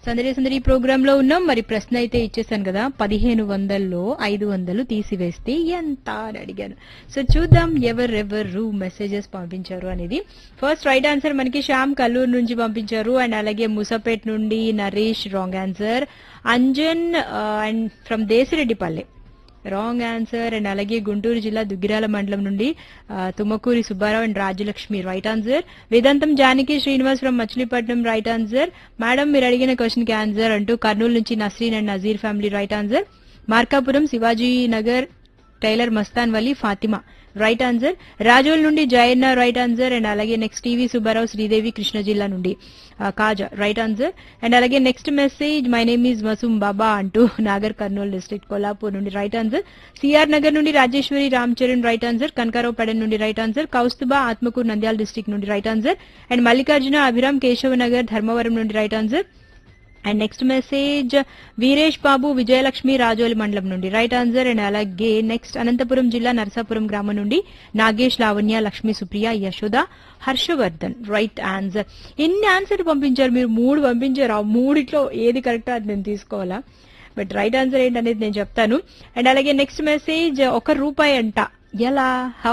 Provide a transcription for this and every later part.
సందడి సందడి ప్రోగ్రామ్ లో ఉన్నాం మరి ప్రశ్న అయితే ఇచ్చేసాను కదా పదిహేను వందల్లో ఐదు వందలు తీసివేస్తే ఎంత అని అడిగాను సో చూద్దాం ఎవరెవరు మెసేజెస్ పంపించారు అనేది ఫస్ట్ రైట్ ఆన్సర్ మనకి శ్యామ్ కల్లూరు నుంచి పంపించారు అండ్ అలాగే ముసాపేట్ నుండి Naresh wrong answer Anjan and from Desireddipalle wrong answer and అలాగే గుంటూరు జిల్లా దుగ్గిరాల మండలం నుండి ఆ, Tummakuri Subbarao and Rajalakshmi right answer Vedantham Janaki Srinivas from Machilipatnam right answer madam మీరు అడిగిన క్వశ్చన్ కి ఆన్సర్ అంటూ కర్నూలు నుంచి Nasreen and Nazeer family right answer Markapuram Shivaji Nagar tailor Mastan Vali Fatima right answer Rajol నుండి జయన్న రైట్ ఆన్సర్ అండ్ అలాగే నెక్స్ట్ టీవీ సుబ్బారావు శ్రీదేవి కృష్ణ జిల్లా నుండి ఆ, కాజా రైట్ ఆన్సర్ అండ్ అలాగే next message my name is Masoom Baba అంటూ నాగర్ కర్నూలు డిస్ట్రిక్ట్ కొల్లాపూర్ నుండి రైట్ ఆన్సర్ సిఆర్ నగర్ నుండి రాజేశ్వరి రామ్ చరణ్ రైట్ ఆన్సర్ కనకారావు పెడన్ నుండి right answer Kaustubha Atmakur Nandyal district నుండి right answer and Mallikarjuna Abhiram Keshava Nagar Dharmavaram నుండి right answer and next message Veeresh Babu Vijayalakshmi Rajoli మండలం నుండి రైట్ ఆన్సర్ అండ్ అలాగే నెక్స్ట్ అనంతపురం జిల్లా నరసాపురం గ్రామం నుండి నాగేష్ లావణ్య లక్ష్మి సుప్రియ యశోద హర్షవర్ధన్ రైట్ ఆన్సర్ ఎన్ని ఆన్సర్ పంపించారు మీరు మూడు పంపించారు ఆ మూడిట్లో ఏది కరెక్ట్ అది నేను తీసుకోవాలా బట్ రైట్ ఆన్సర్ ఏంటనేది నేను చెప్తాను అండ్ అలాగే నెక్స్ట్ మెసేజ్ ఒక రూపాయి అంట ఎలా హౌ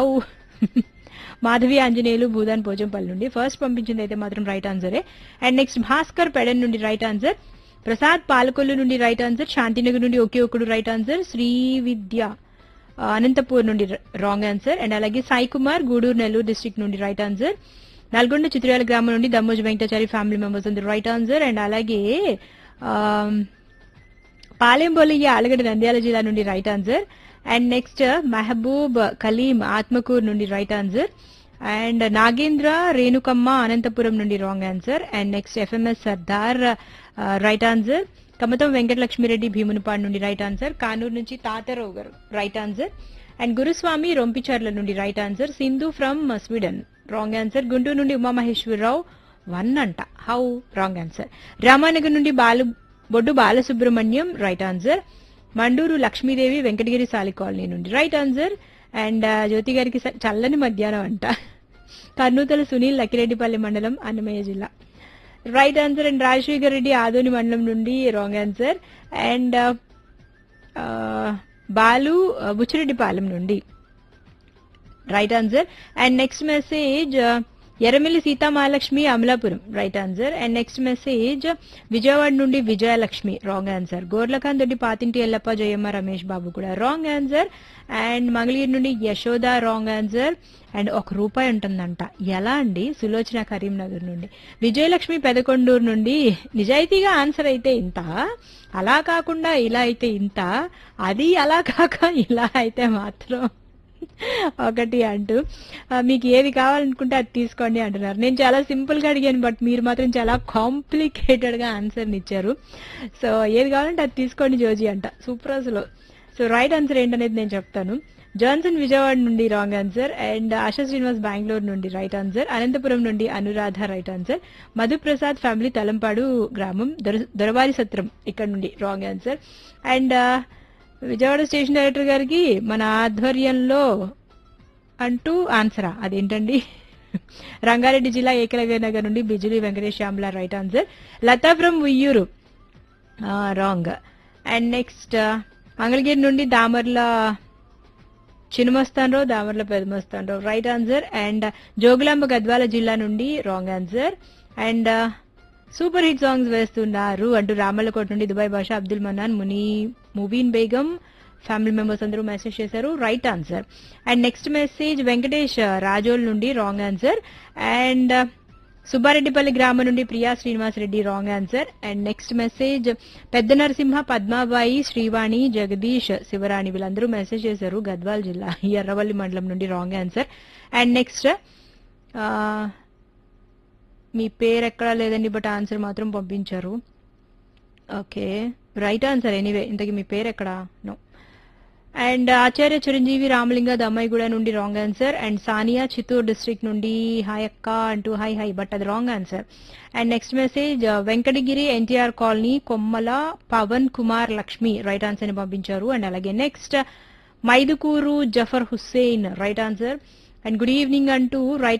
మాధవి ఆంజనేయులు భూదాన్ పోజంపల్లి నుండి ఫస్ట్ పంపించింది అయితే మాత్రం రైట్ ఆన్సరే అండ్ నెక్స్ట్ భాస్కర్ పెడన్ నుండి రైట్ ఆన్సర్ ప్రసాద్ పాలకొల్లు నుండి రైట్ ఆన్సర్ శాంతినగర్ నుండి ఒకే ఒకడు రైట్ ఆన్సర్ శ్రీ విద్య ఆ, అనంతపూర్ నుండి రాంగ్ ఆన్సర్ అండ్ అలాగే సాయి కుమార్ గూడూరు నెల్లూరు డిస్ట్రిక్ట్ నుండి రైట్ ఆన్సర్ నల్గొండ చిత్రాల గ్రామం నుండి దమ్మోజు వెంకటాచారి ఫ్యామిలీ మెంబర్స్ ఉంది రైట్ ఆన్సర్ అండ్ అలాగే ఆమ్, పాలెం బొలియ అలగడ నంద్యాల జిల్లా నుండి right answer and next Mahaboob Kaleem Atmakur నుండి right answer and Nagendra Renukamma Anantapuram నుండి wrong answer and next F M S Sardar right answer Kamatham Venkatalakshmireddy Bheemunipadu నుండి రైట్ ఆన్సర్ కానూరు నుంచి Tatarao garu right answer and Guruswamy Rompicherla నుండి right answer Sindhu from Sweden wrong answer Guntur నుండి ఉమామహేశ్వరరావు వన్ అంట హౌ రాంగ్ ఆన్సర్ రామానగర్ నుండి Balu Boddu Balasubrahmanyam right answer Manduru Lakshmidevi Venkatagiri Sali colony నుండి right answer and జ్యోతి గారికి స- చల్లని మధ్యాహ్నం అంట కర్నూతల సునీల్ లక్కిరెడ్డిపల్లి మండలం అన్నమయ్య జిల్లా right answer and Rajasekhar Reddy Adoni మండలం నుండి రాంగ్ ఆన్సర్ అండ్ బాలు ఆ, బుచ్చిరెడ్డిపాలెం నుండి right answer and next message Erramilli Seethamahalakshmi Amalapuram right answer and next message Vijayawada నుండి విజయలక్ష్మి రాంగ్ ఆన్సర్ గోర్లఖాన్ తోటి పాతింటి ఎల్లప్ప జయమ్మ రమేష్ బాబు కూడా రాంగ్ ఆన్సర్ అండ్ మంగళగిరి నుండి యశోద రాంగ్ ఆన్సర్ అండ్ ఒక రూపాయి ఉంటుందంట ఎలా అండి సులోచన కరీంనగర్ నుండి విజయలక్ష్మి పెదకొండూరు నుండి నిజాయితీగా ఆన్సర్ అయితే ఇంత అలా కాకుండా ఇలా అయితే ఇంత అది అలా కాక ఇలా అయితే మాత్రం ఒకటి అంటూ ఆ, మీకు ఏది కావాలనుకుంటే అది తీసుకోండి అంటున్నారు నేను చాలా సింపుల్ గా అడిగాను బట్ మీరు మాత్రం చాలా కాంప్లికేటెడ్ గా ఆన్సర్ ఇచ్చారు సో ఏది కావాలంటే అది తీసుకోండి జోజీ అంట సూపర్ అసలు సో రైట్ ఆన్సర్ ఏంటనేది నేను చెప్తాను జాన్సన్ విజయవాడ నుండి wrong answer and Asha Srinivas Bengaluru నుండి రైట్ ఆన్సర్ అనంతపురం నుండి Anuradha right answer Madhuprasad family Talampadu గ్రామం దొర- దొరవారి సత్రం ఇక్కడ నుండి wrong answer and Vijayawada station director గారికి మన ఆధ్వర్యంలో అంటూ ఆన్సరా అదేంటండి రంగారెడ్డి జిల్లా ఏకలవ్య నగర్ నుండి Bijuli Venkatesh Shyamla right answer Latha from Uyyuru wrong and next Mangalagiri నుండి Damarla Chinnamastanarao Damarla Pedamastanarao right answer and Jogulamba Gadwala జిల్లా నుండి wrong answer and super hit songs వేస్తున్నారు అంటూ రామల్లకోట నుండి Dubai Basha Abdul Mannan Muni Mubeen Begum family members అందరూ మెసేజ్ చేశారు right answer and next message Venkatesh Rajol నుండి రాంగ్ ఆన్సర్ అండ్ సుబ్బారెడ్డిపల్లి గ్రామం నుండి Priya Srinivas Reddy wrong answer and next message పెద్ద నరసింహ పద్మాబాయి శ్రీవాణి జగదీష్ శివరాణి వీళ్ళందరూ మెసేజ్ చేశారు గద్వాల్ జిల్లా ఈ ఎర్రవల్లి మండలం నుండి రాంగ్ ఆన్సర్ అండ్ నెక్స్ట్ మీ పేరు ఎక్కడా లేదండి బట్ ఆన్సర్ మాత్రం పంపించారు ఓకే రైట్ ఆన్సర్ ఎనీవే ఇంతకీ మీ పేరు ఎక్కడా నో అండ్ ఆచార్య చిరంజీవి రామలింగ దమ్మాయిగూడ నుండి wrong answer and Sania Chittoor district నుండి హాయ్ అక్క అంటూ హాయ్ హాయ్ బట్ అది wrong answer and next message Venkatagiri NTR colony Kommala Pavan Kumar Lakshmi right answer ని పంపించారు అండ్ అలాగే next Mydukur Zafar Hussain right answer and good evening అంటూ రైట్